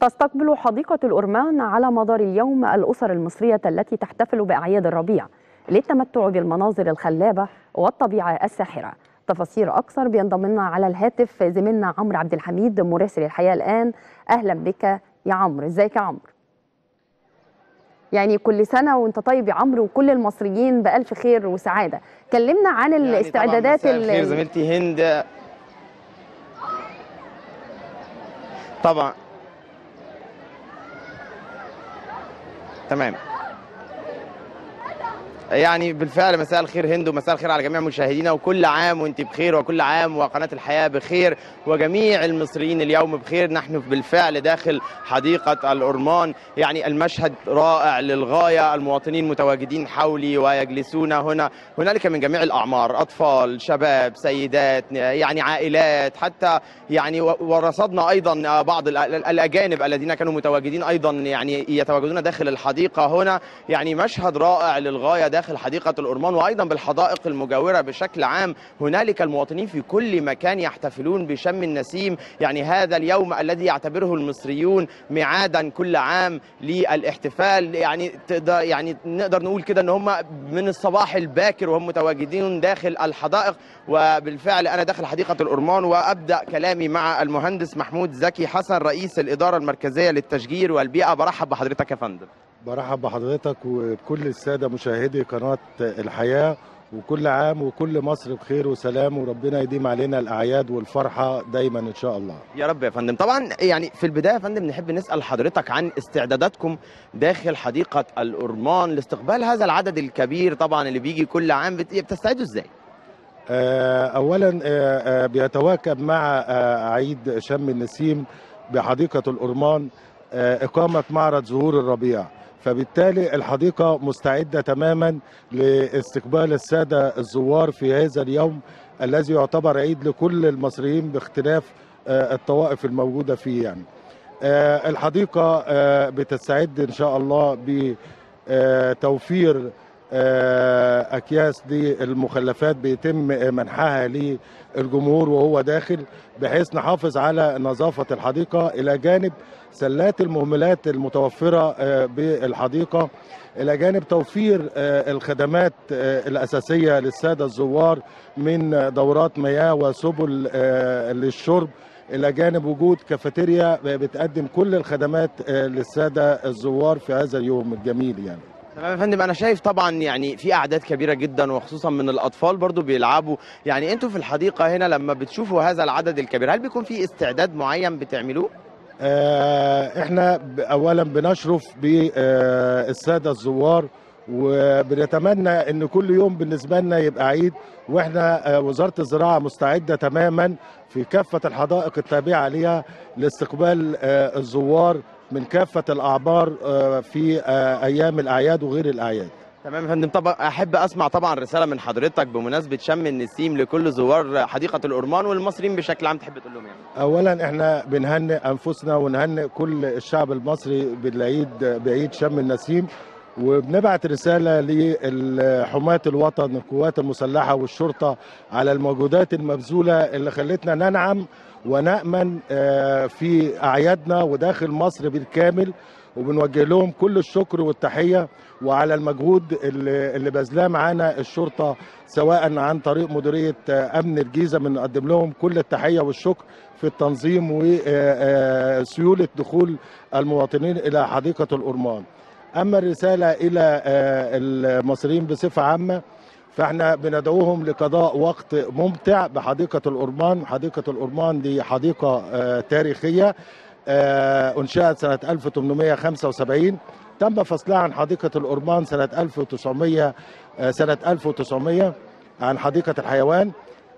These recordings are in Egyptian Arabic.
تستقبل حديقة الأرمان على مدار اليوم الأسر المصرية التي تحتفل بأعياد الربيع للتمتع بالمناظر الخلابة والطبيعة الساحرة تفاصيل أكثر بينضم لنا على الهاتف زميلنا عمرو عبد الحميد مراسل الحياة الآن أهلا بك يا عمرو ازيك يا عمرو يعني كل سنة وانت طيب يا عمرو وكل المصريين بألف خير وسعادة كلمنا عن يعني الاستعدادات طبعا مساء الخير ال- زميلتي هند طبعا تمام يعني بالفعل مساء الخير هند ومساء الخير على جميع مشاهدينا وكل عام وانت بخير وكل عام وقناة الحياة بخير وجميع المصريين اليوم بخير نحن بالفعل داخل حديقة الأرمان يعني المشهد رائع للغاية المواطنين متواجدين حولي ويجلسون هنا هنالك من جميع الأعمار أطفال شباب سيدات يعني عائلات حتى يعني و- ورصدنا أيضا بعض ال- ال- الأجانب الذين كانوا متواجدين أيضا يعني يتواجدون داخل الحديقة هنا يعني مشهد رائع للغاية داخل حديقة الأرمان وأيضا بالحدائق المجاورة بشكل عام هنالك المواطنين في كل مكان يحتفلون بشم النسيم يعني هذا اليوم الذي يعتبره المصريون ميعادا كل عام للاحتفال يعني تقدر يعني نقدر نقول كده ان هم من الصباح الباكر وهم متواجدين داخل الحدائق وبالفعل انا داخل حديقه الأرمان وابدا كلامي مع المهندس محمود زكي حسن رئيس الاداره المركزيه للتشجير والبيئه برحب بحضرتك يا فندم برحب بحضرتك وبكل السادة مشاهدي قناة الحياة وكل عام وكل مصر بخير وسلام وربنا يديم علينا الأعياد والفرحة دايما إن شاء الله يا رب يا فندم طبعا يعني في البدايه يا فندم نحب نسال حضرتك عن استعداداتكم داخل حديقه الأرمان لاستقبال هذا العدد الكبير طبعا اللي بيجي كل عام بت- بتستعدوا ازاي آه، أولا آه، آه، بيتواكب مع آه، عيد شم النسيم بحديقة الأرمان آه، إقامة معرض زهور الربيع فبالتالي الحديقة مستعدة تماما لاستقبال السادة الزوار في هذا اليوم الذي يعتبر عيد لكل المصريين باختلاف آه، الطوائف الموجودة فيه يعني آه، الحديقة آه، بتستعد إن شاء الله بتوفير آه، أكياس للمخلفات بيتم منحها للجمهور وهو داخل بحيث نحافظ على نظافة الحديقة إلى جانب سلات المهملات المتوفرة آه، بالحديقة إلى جانب توفير آه، الخدمات آه، الأساسية للسادة الزوار من دورات مياه وسبل آه، للشرب الى جانب وجود كافيتيريا بتقدم كل الخدمات آه، للساده الزوار في هذا اليوم الجميل يعني تمام يا فندم انا شايف طبعا يعني في اعداد كبيره جدا وخصوصا من الاطفال برضو بيلعبوا يعني انتوا في الحديقه هنا لما بتشوفوا هذا العدد الكبير هل بيكون في استعداد معين بتعملوه آه، احنا ب- اولا بنشرف بالساده الزوار وبنتمنى ان كل يوم بالنسبه لنا يبقى عيد واحنا آه، وزاره الزراعه مستعده تماما في كافه الحدائق التابعه ليها لاستقبال آه، الزوار من كافه الاعمار آه، في آه، ايام الاعياد وغير الاعياد تمام يا فندم طبعا احب اسمع طبعا رساله من حضرتك بمناسبه شم النسيم لكل زوار حديقه الأرمان والمصريين بشكل عام تحب تقول لهم يعني اولا احنا بنهنئ انفسنا ونهنئ كل الشعب المصري بالعيد بعيد شم النسيم وبنبعت رسالة لحماة الوطن القوات المسلحة والشرطة على المجهودات المبذولة اللي خلتنا ننعم ونأمن آه، في أعيادنا وداخل مصر بالكامل وبنوجه لهم كل الشكر والتحية وعلى المجهود اللي اللي بذلاه معانا الشرطة سواء عن طريق مديرية آه، أمن الجيزة بنقدم لهم كل التحية والشكر في التنظيم وسيولة دخول المواطنين إلى حديقة الأرمان أما الرسالة إلى آه، المصريين بصفة عامة فاحنا بندعوهم لقضاء وقت ممتع بحديقة الأرمان حديقة الأرمان دي حديقة آه، تاريخية آه، أنشأت سنة 1875 تم فصلها عن حديقة الأرمان سنة 1900 آه، سنة 1900 عن حديقة الحيوان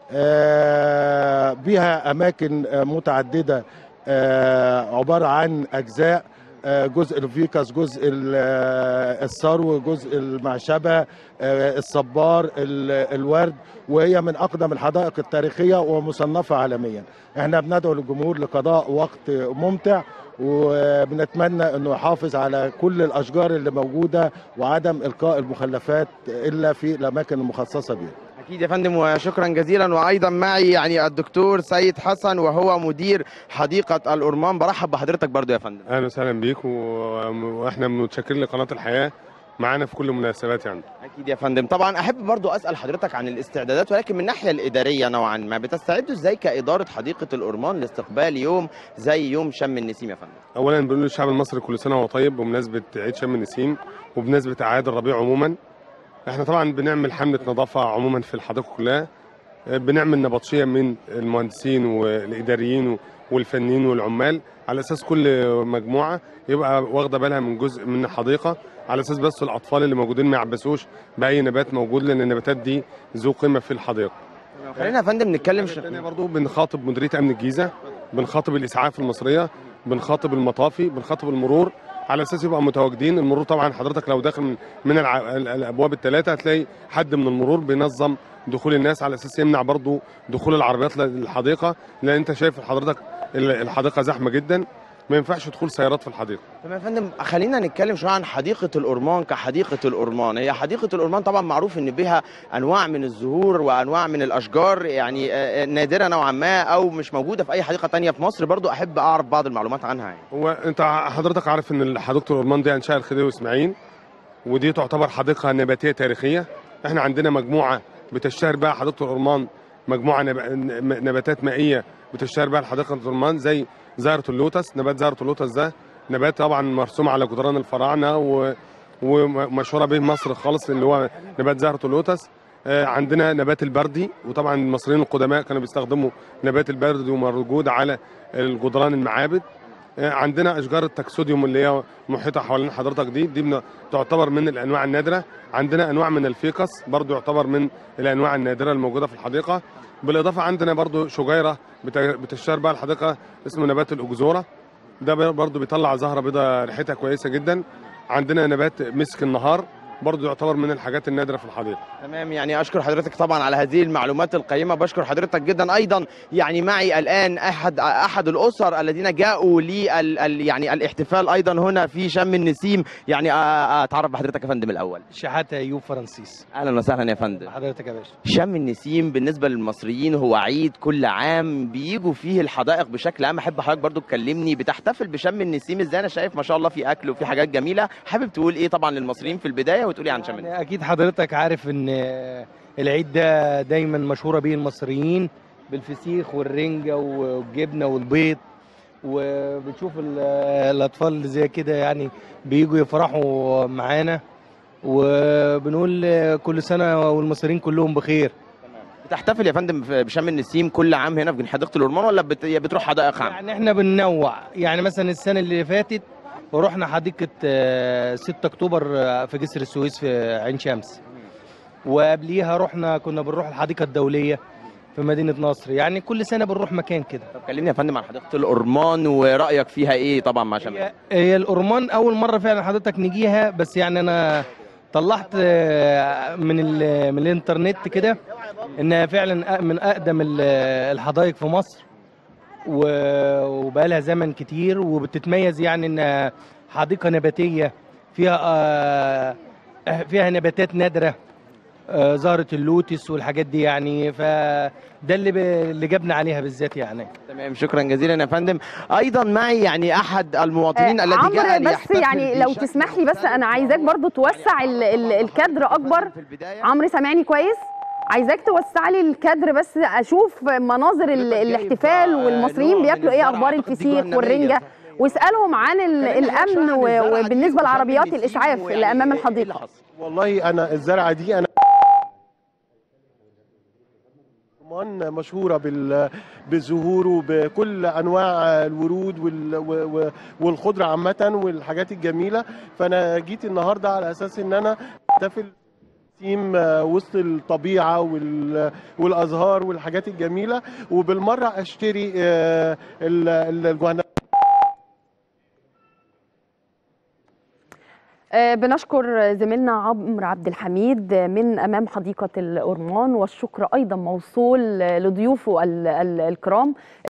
آه، بها أماكن آه، متعددة آه، عبارة عن أجزاء آه، جزء الفيكاس جزء ال- آه، الثرو جزء المعشبة آه، الصبار ال- الورد وهي من أقدم الحدائق التاريخية ومصنفة عالميا احنا بندعو للجمهور لقضاء وقت ممتع وبنتمنى انه يحافظ على كل الاشجار اللي موجوده وعدم القاء المخلفات الا في الاماكن المخصصه بها اكيد يا فندم وشكرا جزيلا وايضا معي يعني الدكتور سيد حسن وهو مدير حديقه الأرمان برحب بحضرتك برضو يا فندم اهلا وسهلا بيك و- واحنا متشكرين لقناه الحياه معانا في كل المناسبات يعني اكيد يا فندم طبعا احب برضو اسال حضرتك عن الاستعدادات ولكن من الناحيه الاداريه نوعا ما بتستعدوا ازاي كاداره حديقه الأرمان لاستقبال يوم زي يوم شم النسيم يا فندم اولا بنقول للشعب المصري كل سنه وهو طيب بمناسبه عيد شم النسيم وبمناسبه اعياد الربيع عموما احنا طبعا بنعمل حمله نظافه عموما في الحديقه كلها بنعمل نبطشيه من المهندسين والاداريين والفنيين والعمال على اساس كل مجموعه يبقى واخده بالها من جزء من الحديقه على اساس بس الاطفال اللي موجودين ما يعبسوش باي نبات موجود لان النباتات دي ذو قيمه في الحديقه خلينا يا فندم نتكلم ش... تانية برضو بنخاطب مديريه امن الجيزه بنخاطب الاسعاف المصريه بنخاطب المطافي بنخاطب المرور على اساس يبقى متواجدين المرور طبعا حضرتك لو داخل من, من الع... ال- الابواب الثلاثه هتلاقي حد من المرور بينظم دخول الناس على اساس يمنع برضو دخول العربيات للحديقه لان انت شايف حضرتك ال- الحديقه زحمه جدا ما ينفعش دخول سيارات في الحديقه تمام يا فندم خلينا نتكلم شويه عن حديقه الأرمان كحديقه الأرمان هي حديقه الأرمان طبعا معروف ان بها انواع من الزهور وانواع من الاشجار يعني آه، آه، نادره نوعا ما او مش موجوده في اي حديقه تانية في مصر برضو احب اعرف بعض المعلومات عنها يعني هو انت حضرتك عارف ان حديقه الأورمان دي انشاها الخديوي اسماعيل ودي تعتبر حديقه نباتيه تاريخيه احنا عندنا مجموعه بتشتهر بها حديقه الأورمان مجموعه نب... نباتات مائيه بتشتهر بها حديقه الأورمان زي زهره اللوتس نبات زهره اللوتس ده نبات طبعا مرسوم على جدران الفراعنه و... ومشهوره به مصر خالص اللي هو نبات زهره اللوتس آه، عندنا نبات البردي وطبعا المصريين القدماء كانوا بيستخدموا نبات البردي وموجود على الجدران المعابد آه، عندنا اشجار التكسوديوم اللي هي محيطه حوالين حضرتك دي دي من- تعتبر من الانواع النادره عندنا انواع من الفيكس برضو يعتبر من الانواع النادره الموجوده في الحديقه بالاضافه عندنا برضو شجيره بت- بتشتهر بها الحديقه اسمه نبات الاجزوره ده برضو بيطلع زهره بيضاء ريحتها كويسه جدا عندنا نبات مسك النهار برضو يعتبر من الحاجات النادره في الحديقه تمام يعني اشكر حضرتك طبعا على هذه المعلومات القيمه بشكر حضرتك جدا ايضا يعني معي الان احد احد الاسر الذين جاءوا لل ال- يعني الاحتفال ايضا هنا في شم النسيم يعني أ- اتعرف بحضرتك يا فندم الاول شحاتة أيوب فرانسيس اهلا وسهلا يا فندم حضرتك يا باشا شم النسيم بالنسبه للمصريين هو عيد كل عام بيجوا فيه الحدائق بشكل عام احب حضرتك برضو تكلمني بتحتفل بشم النسيم ازاي انا شايف ما شاء الله في اكل وفي حاجات جميله حابب تقول ايه طبعا للمصريين في البدايه وتقولي عن شم النسيم يعني أكيد حضرتك عارف إن العيد ده دايما مشهورة به المصريين بالفسيخ والرنجة والجبنة والبيض وبتشوف ال- الأطفال اللي زي كده يعني بيجوا يفرحوا معانا وبنقول كل سنة والمصريين كلهم بخير بتحتفل يا فندم في- بشم النسيم كل عام هنا في حديقه الأورمان ولا بت... بتروح حدائق عام يعني احنا بننوع يعني مثلا السنة اللي فاتت رحنا حديقة آه، 6 أكتوبر آه، في جسر السويس في عين شمس وقبليها رحنا كنا بنروح الحديقة الدولية في مدينة نصر يعني كل سنة بنروح مكان كده طب كلمني يا فندم عن حديقه الأورمان ورايك فيها ايه طبعا مع شم هي, هي الأورمان أول مرة فعلا حضرتك نجيها بس يعني أنا طلعت آه، من ال- من الانترنت كده انها فعلا أ- من اقدم ال- الحدائق في مصر و- وبقالها زمن كتير وبتتميز يعني انها حديقه نباتيه فيها آه، فيها نباتات نادره آه، زهره اللوتس والحاجات دي يعني فده اللي ب- اللي جابنا عليها بالذات يعني تمام شكرا جزيلا يا فندم ايضا معي يعني احد المواطنين آه، الذي جاء عمرو بس ليحتفل يعني لو بشكل تسمح لي بس مختلف انا عايزاك برضو توسع ال ال الكادر اكبر في البدايه عمرو سامعني كويس عايزاك توسع لي الكادر بس اشوف مناظر ال- الاحتفال والمصريين بياكلوا ايه اخبار الفسيخ والرنجه واسالهم عن ال- الامن و- وبالنسبه لعربيات الاسعاف اللي امام الحديقه والله انا الزرعه دي انا كمان مشهوره بال بظهوره بكل انواع الورود وال... و- و- والخضره عامه والحاجات الجميله فانا جيت النهارده على اساس ان انا احتفل تيم وسط الطبيعه وال... والازهار والحاجات الجميله وبالمره اشتري آه، ال- ال- الجهنم آه، بنشكر زميلنا عمرو عبد الحميد من امام حديقه الأورمان والشكر ايضا موصول لضيوفه ال- ال- الكرام